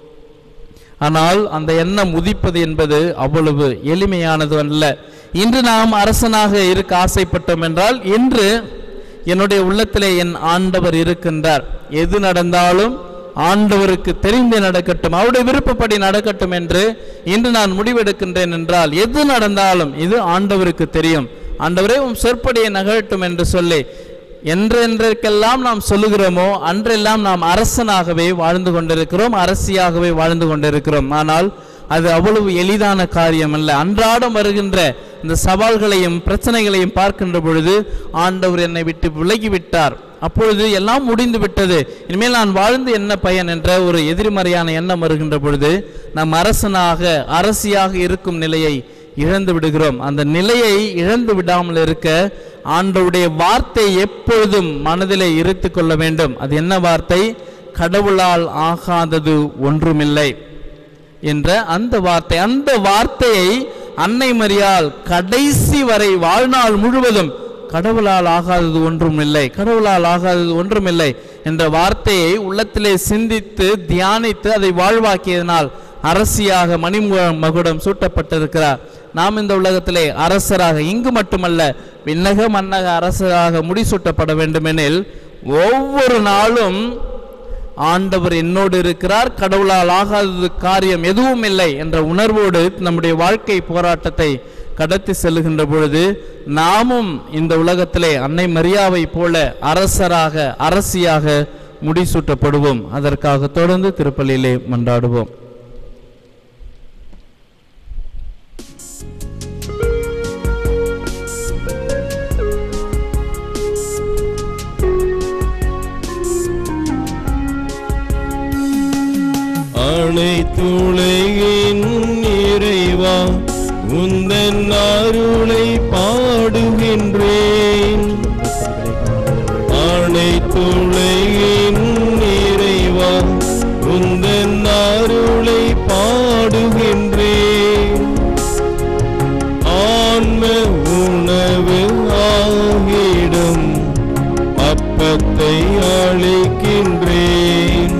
ஆனால் அந்த எண்ணம் உதிப்பது என்பது அவ்வளவு எளிமையானது அல்ல இன்று நாம் அரசனாக இருக்க ஆசைப்பட்டோம் என்றால் இன்று என்னுடைய உள்ளத்திலே என் ஆண்டவர் இருக்கின்றார் எது நடந்தாலும் ஆண்டவருக்கு தெரிந்து நடக்கட்டும் அவருடைய விருப்பப்படி நடக்கட்டும் என்று இன்று நான் முடிவெடுக்கின்றேன் என்றால் எது நடந்தாலும் இது ஆண்டவருக்கு தெரியும் ஆண்டவரே உம் சொற்படியை நகழட்டும் என்று சொல்லி என்றென்றைக்கெல்லாம் நாம் சொல்லுகிறோமோ அன்றெல்லாம் நாம் அரசனாகவே வாழ்ந்து கொண்டிருக்கிறோம் அரசியாகவே வாழ்ந்து கொண்டிருக்கிறோம் ஆனால் அது அவ்வளவு எளிதான காரியம் அல்ல அன்றாடம் வருகின்ற இந்த சவால்களையும் பிரச்சனைகளையும் பார்க்கின்ற பொழுது ஆண்டவர் என்னை விட்டு விலகிவிட்டார் அப்பொழுது எல்லாம் முடிந்து விட்டது இனிமேல் நான் வாழ்ந்து என்ன பயன் என்ற ஒரு எதிர்மறையான எண்ணம் வருகின்ற பொழுது நம் அரசனாக அரசியாக இருக்கும் நிலையை இழந்து விடுகிறோம் அந்த நிலையை இழந்து விடாமல் இருக்க ஆண்டவருடைய வார்த்தை எப்பொழுதும் மனதிலே இருத்து கொள்ள வேண்டும் அது என்ன வார்த்தை கடவுளால் ஆகாதது ஒன்றுமில்லை என்ற அந்த வார்த்தை அந்த வார்த்தையை அன்னை மரியாள் கடைசி வரை வாழ்நாள் முழுவதும் கடவுளால் ஆகாதது ஒன்றும் இல்லை கடவுளால் ஆகாதது ஒன்றுமில்லை என்ற வார்த்தையை உள்ளத்திலே சிந்தித்து தியானித்து அதை வாழ்வாக்கியதனால் அரசியாக மணிமுக மகுடம் சூட்டப்பட்டிருக்கிறார் நாம் இந்த உலகத்திலே அரசராக இங்கு மட்டுமல்ல விண்ணக மன்னக அரசராக முடிசூட்டப்பட வேண்டுமெனில் ஒவ்வொரு நாளும் ஆண்டவர் என்னோடு இருக்கிறார் கடவுளால் ஆகாதது காரியம் எதுவும் இல்லை என்ற உணர்வோடு நம்முடைய வாழ்க்கை போராட்டத்தை கடத்தி செல்லுகின்ற பொழுது நாமும் இந்த உலகத்திலே அன்னை மரியாவை போல அரசராக அரசியாக முடிசூட்டப்படுவோம் அதற்காக தொடர்ந்து திருப்பலியிலே மன்றாடுவோம்
அனைத்துலகின் இறைவா உந்தன் அருளை பாடுகின்றேன் அனைத்துலகின் இறைவா உந்தன் அருளை பாடுகின்றேன் ஆன்ம உணவு ஆகிடும் அப்பத்தை அளிக்கின்றேன்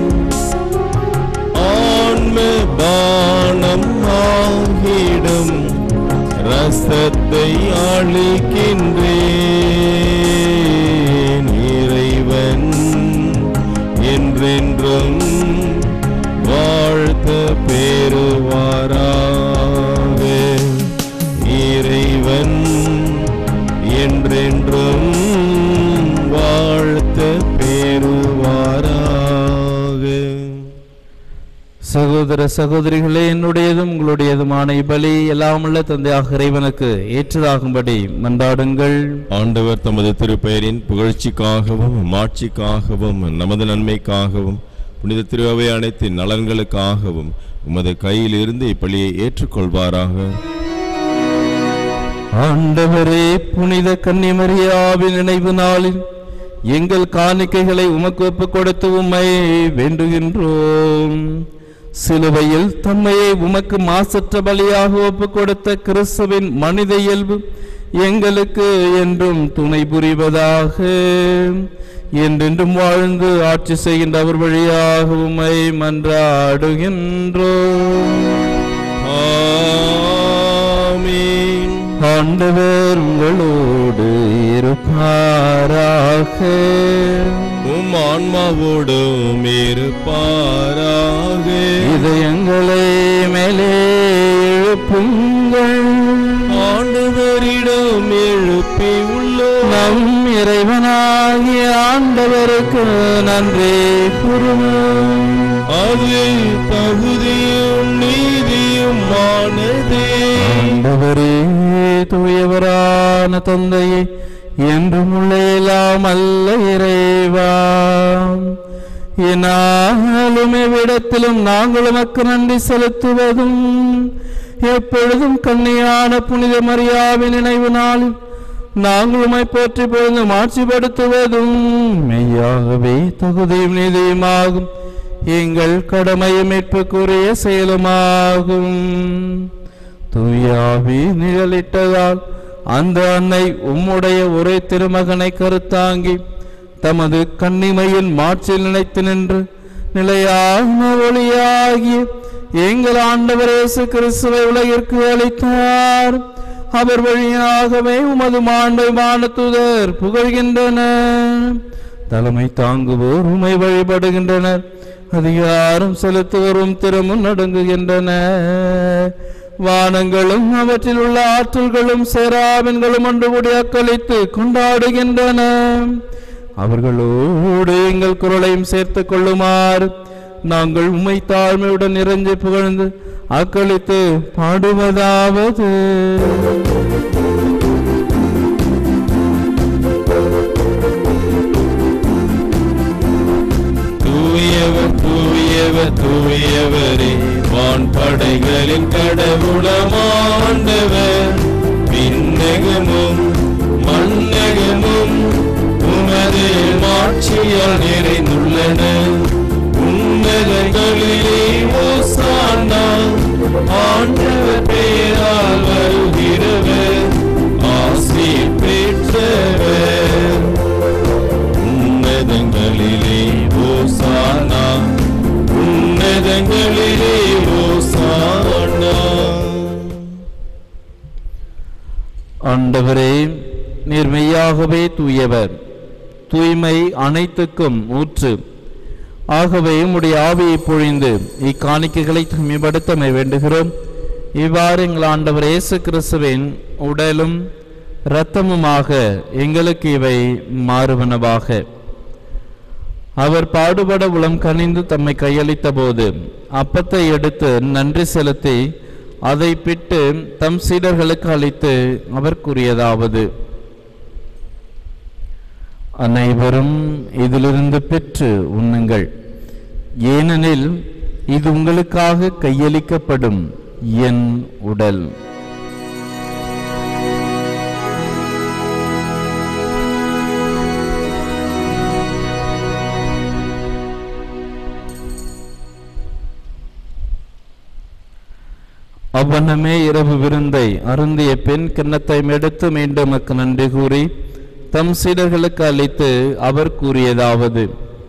ஆன்ம பானம் ஆகிடும் ரசத்தை அளிக்கின்றேன் இறைவன் என்றென்றும் வாழ்த்த பெறுவாராக இறைவன் என்றென்றும் வாழ்த்த பெறுவாராக
சகோதர சகோதரிகளே என்னுடையதும் உங்களுடையதுமான இப்பலி எல்லாமுள்ள தந்தையாக இறைவனுக்கு ஏற்றதாகும்படி மன்றாடுங்கள்
ஆண்டவர் தமது திருப்பெயரின் புகழ்ச்சிக்காகவும் மாட்சிக்காகவும் நமது நன்மைக்காகவும் புனித திருவை அனைத்து நலன்களுக்காகவும் உமது கையில் இருந்து இப்பலியை ஏற்றுக்கொள்வாராக
ஆண்டவரே புனித கன்னிமரியாவின் நினைவு நாளில் எங்கள் காணிக்கைகளை உமக்கு ஒப்புக் கொடுத்து உம்மை வேண்டுகின்றோம் சிலுவையில் தம்மையை உமக்கு மாசற்ற பலியாக ஒப்புக் கொடுத்த கிறிஸ்துவின் மனித இயல்பு எங்களுக்கு என்றும் துணை புரிவதாக என்றென்றும் வாழ்ந்து ஆட்சி செய்கின்ற அவர் வழியாக உம்மை மன்றாடுகின்றோம்
ஆமீன்
ஆண்டவர் உங்களோடு இருப்பாராக
உம் ஆன்மாவோடும் இருப்பாராக
இதயங்களை மேலே எழுப்புங்கள்
ஆண்டவரிடம் எழுப்பி உள்ளோம்
நம் இறைவனாகிய ஆண்டவருக்கு நன்றி கூறுவோம்
அது தகுதியும் நீதியும் ஆனதே
ஆண்டவரே தூயவரான தந்தையே என்றும் உள்ள எல்லாம் அல்ல இறைவா என்னாலும் எவ்விடத்திலும் நாங்கள் உமக்கு நன்றி செலுத்துவதும் எப்பொழுதும் கண்ணியான புனித மரியாவின் நினைவு நாளில் நாங்கள் உமை போற்றி பொழுது மாட்சிப்படுத்துவதும் மெய்யாகவே தகுதியும் நீதியுமாகும் எங்கள் கடமையும் மீட்புக்குரிய செயலுமாகும் தூயாவி நிழலிட்டதால் அந்த அன்னை உம்முடைய ஒரே திருமகனை கருத்தாங்கி தமது கண்ணிமையின் மாற்றில் நினைத்து நின்று நிலையான ஒளியாகிய எங்கள் ஆண்டவர் இயேசு கிறிஸ்துவை உலகிற்கு அளித்தார் அவர் வழியாகவே உமது மாண்பை வானத்துதர் புகழ்கின்றனர் தலைமை தாங்குவோர் உமை வழிபடுகின்றனர் அதிகாரம் செலுத்துவோரும் திருமுன் நடுங்குகின்றனர் வானங்களும் அவற்றில் உள்ள ஆற்றல்களும் சேராவின்களும் ஒன்று கூடி அக்களித்து கொண்டாடுகின்றன அவர்களோடு எங்கள் குரலையும் சேர்த்துக் கொள்ளுமாறு நாங்கள் உம்மை தாழ்மையுடன் நிறைஞ்சு புகழ்ந்து அக்களித்து பாடுவதாவது
தூயவர் தூயவர் தூயவரே வான் படைகளின் கடவுளமாண்டவர் விண்ணகமும் மண்ணகமும் உமது மாட்சியால் நிறைந்துள்ளன உன்னதங்களிலே ஓசானா ஆண்டவர் பெயரால் வருகிறவர் ஆசி பெற்றவர் உன்னதங்களிலே ஓசானா உன்னதங்களிலே ஓசானா
ஆண்டவரே நீர் மெய்யாகவே தூயவர் தூய்மை அனைத்துக்கும் ஊற்று ஆகவே உம்முடைய ஆவியை பொழிந்து இக்காணிக்கைகளை தூய்மைப்படுத்த வேண்டுகிறோம் இவ்வாறு எங்கள் ஆண்டவர் இயேசு கிறிஸ்துவின் உடலும் இரத்தமுமாக எங்களுக்கு இவை மாறுவனவாக அவர் பாடுபட உளம் கனிந்து தம்மை கையளித்த போது அப்பத்தை எடுத்து நன்றி செலுத்தி அதை பிட்டு தம் சீடர்களுக்கு அளித்து அவர் கூறியதாவது அனைவரும் இதிலிருந்து பெற்று உண்ணுங்கள் ஏனெனில் இது உங்களுக்காக கையளிக்கப்படும் என் உடல் அவ்வண்ணமே இரவு விருந்தை அருந்திய பெண் கிண்ணத்தை எடுத்து மீண்டும் மக்கு நன்றி கூறி தம் சீடர்களுக்கு அளித்து அவர் கூறியதாவது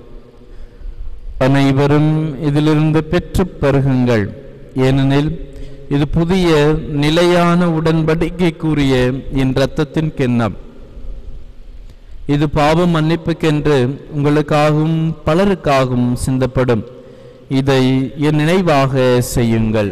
அனைவரும் இதிலிருந்து பெற்று பருகுங்கள் ஏனெனில் இது புதிய நிலையான உடன்படிக்கை கூறிய என் இரத்தத்தின் கிண்ணம் இது பாவ மன்னிப்புக்கென்று உங்களுக்காகவும் பலருக்காகவும் சிந்தப்படும் இதை என் நினைவாக செய்யுங்கள்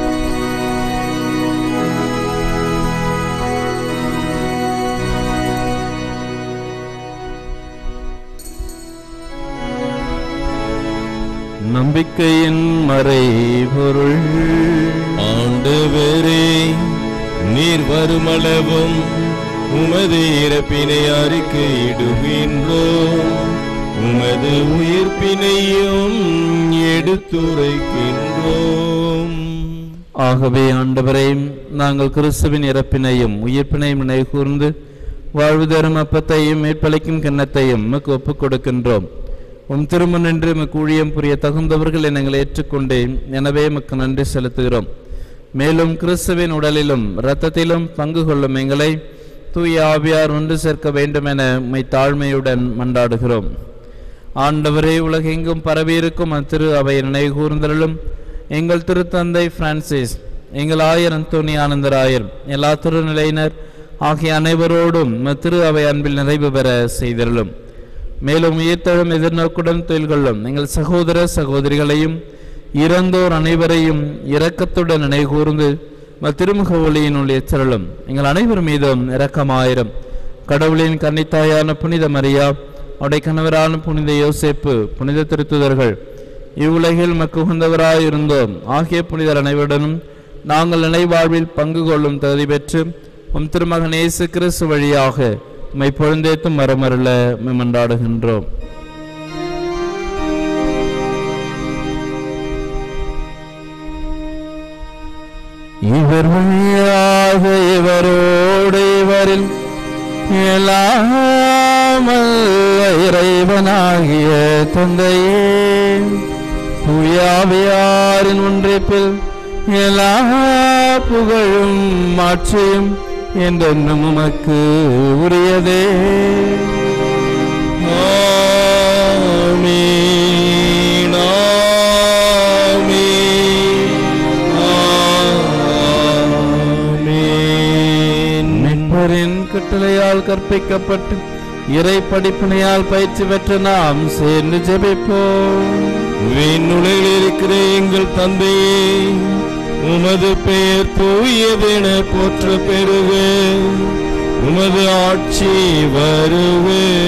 நம்பிக்கையின் மறைபொருள்
ஆண்டவரே நீர் வருமளவும் உமது இறப்பினை அறிக்கையிடுகின்றோம் உமது உயிர்ப்பினையும் எடுத்துரைக்கின்றோம்
ஆகவே ஆண்டவரே நாங்கள் கிறிஸ்துவின் இறப்பினையும் உயிர்ப்பினையும் நினைவு கூர்ந்து வாழ்வு தரும் அப்பத்தையும் மீட்பளிக்கும் கிண்ணத்தையும் உமக்கு ஒப்புக் கொடுக்கின்றோம் உம் திருமண் என்று உமக்கு ஊழியம் புரிய தகுந்தவர்கள் எங்களை ஏற்றுக்கொண்டே எனவே உமக்கு நன்றி செலுத்துகிறோம் மேலும் கிறிஸ்துவின் உடலிலும் இரத்தத்திலும் பங்கு கொள்ளும் எங்களை தூய ஆவியார் ஒன்று சேர்க்க வேண்டும் என உம்மை தாழ்மையுடன் மன்றாடுகிறோம் ஆண்டவரே உலகெங்கும் பரவியிருக்கும் அத்திரு அவை நினைவு கூர்ந்தருளும் எங்கள் திருத்தந்தை பிரான்சிஸ் எங்கள் ஆயர் அந்தோனி ஆனந்தராயர் எல்லா திருநிலையினர் ஆகிய அனைவரோடும் உமது திரு அவை அன்பில் நிறைவு பெற செய்தருளும் மேலும் உயிர்த்தெழும் எதிர்நோக்குடன் தொழில் கொள்ளும் எங்கள் சகோதர சகோதரிகளையும் இறந்தோர் அனைவரையும் இரக்கத்துடன் நினைவு கூர்ந்து உமது திருமுக ஒளியினுள் எச்சரலும் எங்கள் அனைவர் மீதும் இரக்கமாயிரம் கடவுளின் கன்னித்தாயான புனித மரியா அவருடைய கணவரான புனித யோசேப்பு புனித திருத்துதர்கள் இவ்வுலகில் மக்கு உகந்தவராய் இருந்தோம் ஆகிய புனிதர் அனைவருடனும் நாங்கள் நினைவாழ்வில் பங்கு கொள்ளும் தகுதி பெற்று உம் திருமகன் இயேசு கிறிஸ்து வழியாக உம்மை பொழுந்தேத்தும் மரமருள மன்றாடுகின்றோம் இவர் வழியாக இவரோடு இவரில் இயலாமல் இறைவனாகிய தந்தையே தூயாவியாரின் ஒன்றிப்பில் எல்லா புகழும் மாட்சியும் என்றென்னும் உமக்கு உரியதே
ஆமீன், ஆமீன், ஆமீன்.
மென்பரின் கட்டளையால் கற்பிக்கப்பட்டு இறை படிப்பினையால் பயிற்சி பெற்ற நாம் சேர்ந்து ஜெபிப்போம்
விண்ணுலகில் இருக்கிற எங்கள் தந்தையே உமது பெயர் தூயதென போற்ற பெறுக உமது ஆட்சி வருக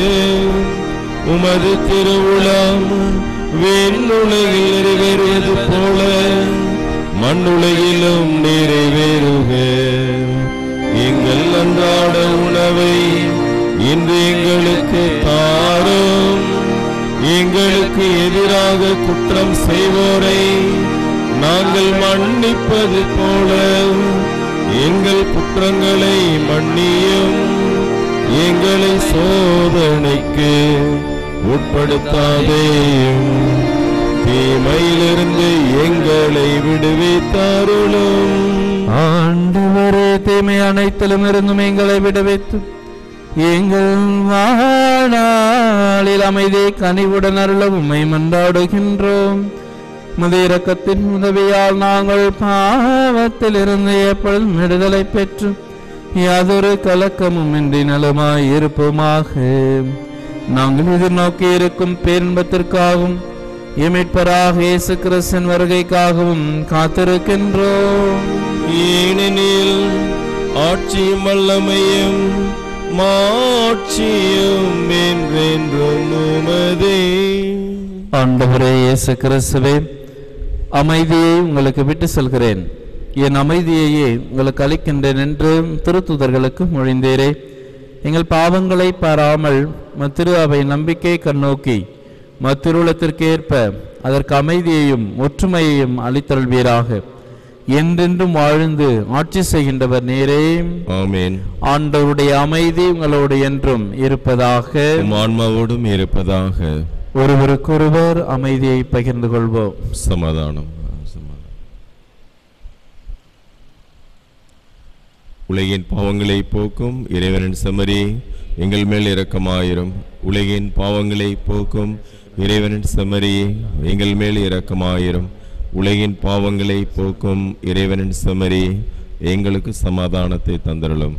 உமது திருவுளம் விண்ணுலகில் நிறைவேறியது போல மண்ணுலகிலும் நிறைவேறுக எங்கள் அன்றாட உணவை இன்று எங்களுக்கு தாரும் எங்களுக்கு எதிராக குற்றம் செய்வோரை நாங்கள் மன்னிப்பது போல எங்கள் குற்றங்களை மன்னியும் எங்களை சோதனைக்கு உட்படுத்தாதேயும் தீமையிலிருந்து எங்களை விடுவித்தாருளும்
ஆண்டவரே தீமை அனைத்திலும் இருந்தும் எங்களை விடுவித்து எங்கள் வாழ்நாளில் அமைதி கனிவுடன் அருள உம்மை மன்றாடுகின்றோம் முது இரக்கத்தின் உதவியால் நாங்கள் பாவத்தில் இருந்து எப்பொழுதும் விடுதலை பெற்று யாதொரு கலக்கமும் இன்றி நலமாய் இருப்போமாக நாங்கள் எதிர்நோக்கி இருக்கும் பேரின்பத்திற்காகவும் இமைப்பராக இயேசு கிறிஸ்தன் வருகைக்காகவும் காத்திருக்கின்றோம்
ஏனெனில் ஆட்சியும் வல்லமையும் மாட்சியும் என்றென்றும் உமதே
ஆண்டவரே இயேசு கிறிஸ்துவே அமைதியை உங்களுக்கு விட்டு செல்கிறேன் என் அமைதியையே உங்களுக்கு அளிக்கின்றேன் என்று திருத்துதர்களுக்கு மொழிந்தீரே எங்கள் பாவங்களை பாராமல் மத்திரு அவை நம்பிக்கை கண்ணோக்கி மத்திருளத்திற்கேற்ப அதற்கு அமைதியையும் ஒற்றுமையையும் அளித்தருள்வீராக என்றென்றும் வாழ்ந்து ஆட்சி செய்கின்றவர் நேரே
ஆமென்
ஆண்டவருடைய அமைதி உங்களோடு என்றும் இருப்பதாக
உம் ஆன்மாவோடும் இருப்பதாக
ஒருவருக்கொருவர் அமைதியை பகிர்ந்து கொள்வோம்
சமாதானம் சமாதானம் உலகின் பாவங்களை போக்கும் இறைவனின் செம்மறி எங்கள் மேல் இரக்கமாயிரும் உலகின் பாவங்களை போக்கும் இறைவனின் செம்மறியே எங்கள் மேல் இரக்கமாயிரும் உலகின் பாவங்களை போக்கும் இறைவனின் செம்மறி எங்களுக்கு சமாதானத்தை தந்தருளும்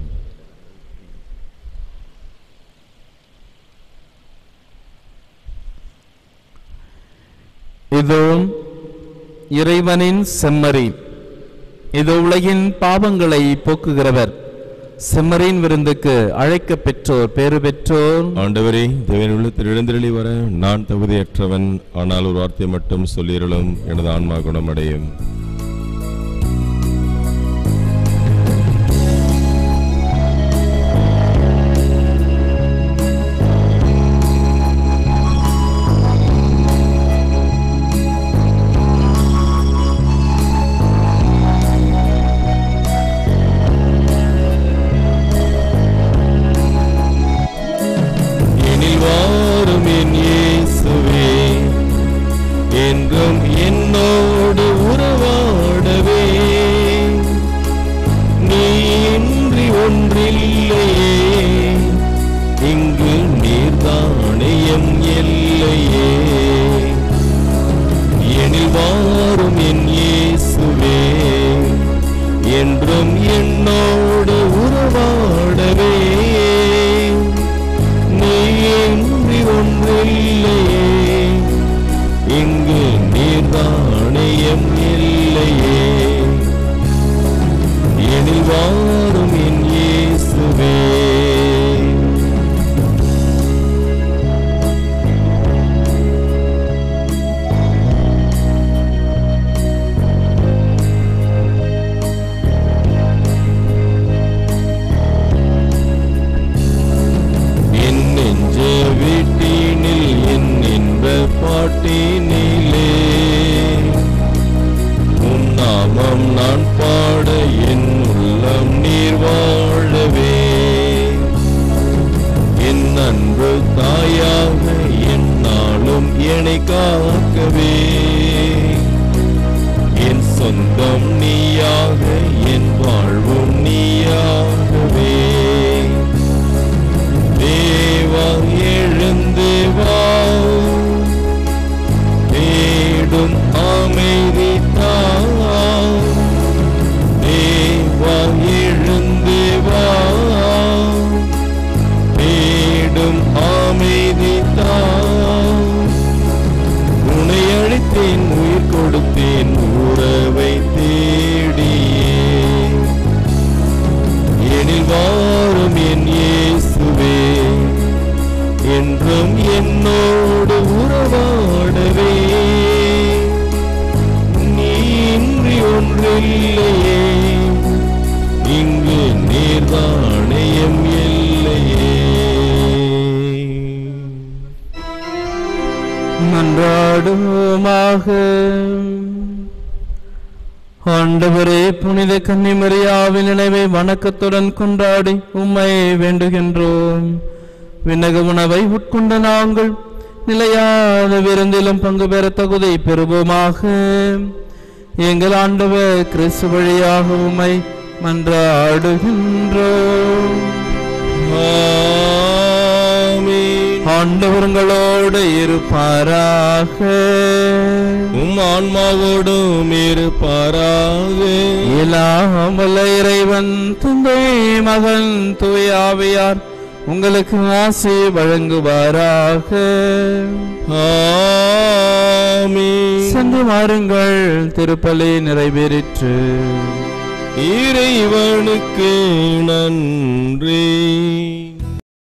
இதோ இறைவனின் செம்மறி இது உலகின் பாவங்களை போக்குகிறவர் செம்மறியின் விருந்துக்கு அழைக்க பெற்றோர் பேறு பெற்றோர்
ஆண்டவரே தேவன் உள்ளத்தில் எழுந்தருளி வர நான் தகுதியற்றவன் ஆனால் ஒரு வார்த்தை மட்டும் சொல்லிருளும் எனது ஆன்மா குணமடையும் எனில் வாரும் என் இயேசுவே என்றும் என்னோடு உறவாடவே நீ இன்றி ஒன்றில்லையே இங்கு நீர்தானியம் எல்லையே எனில் வாரும் என் இயேசுவே என்றும் என்னோடு உறவாடவே நீ இன்றி ஒன்றில்லையே இங்கு நீர்தானியம் இல்லையே எனில் வாரும் என் இயேசுவே என் நெஞ்ச வீட்டினில் என் இன்ப பாட்டினிலே உன் நாமம் நான் பாட என் உள்ளம் நீர் வாழவே என் அன்பு தாயாக என்னாலும் என்னை காக்கவே என் சொந்தம் நீயாக என் வாழ்வும் நீயாகவே தேவா எழுந்து வா தேடும் அமைதி தா தேவா எழுந்து வா தேடும் அமைதி தா உன்னை அழித்தேன் உயிர் கொடுத்தேன் உறவை தேடியே எனில் வாரும் என் இயேசுவே என்றும் என்னோடு உறவாடவே நீ இன்றி ஒன்றில்லையே இங்கு நீர்தானயம் இல்லையே
மன்றாடுவோமாக ஆண்டவரே புனித கன்னிமரியாவின் நினைவை வணக்கத்துடன் கொண்டாடி உம்மை வேண்டுகின்றோம் விண்ணக உணவை உட்கொண்ட நாங்கள் நிலையான விருந்திலும் பங்கு பெற தகுதி பெறுவோமாக எங்கள் ஆண்டவர் கிறிஸ்து வழியாக உம்மை மன்றாடுகின்றோம்
ஆமென்.
ஆண்டவர்களோடு இருப்பாராக
உம் ஆன்மாவோடும் இருப்பாராக
இல்லாமல இறைவன் தந்தை மகன் தூயாவியார் உங்களுக்கு ஆசி வழங்குவாராக
ஆமென்
சென்று வாருங்கள் திருப்பலி நிறைவேறிற்று
இறைவனுக்கு நன்றி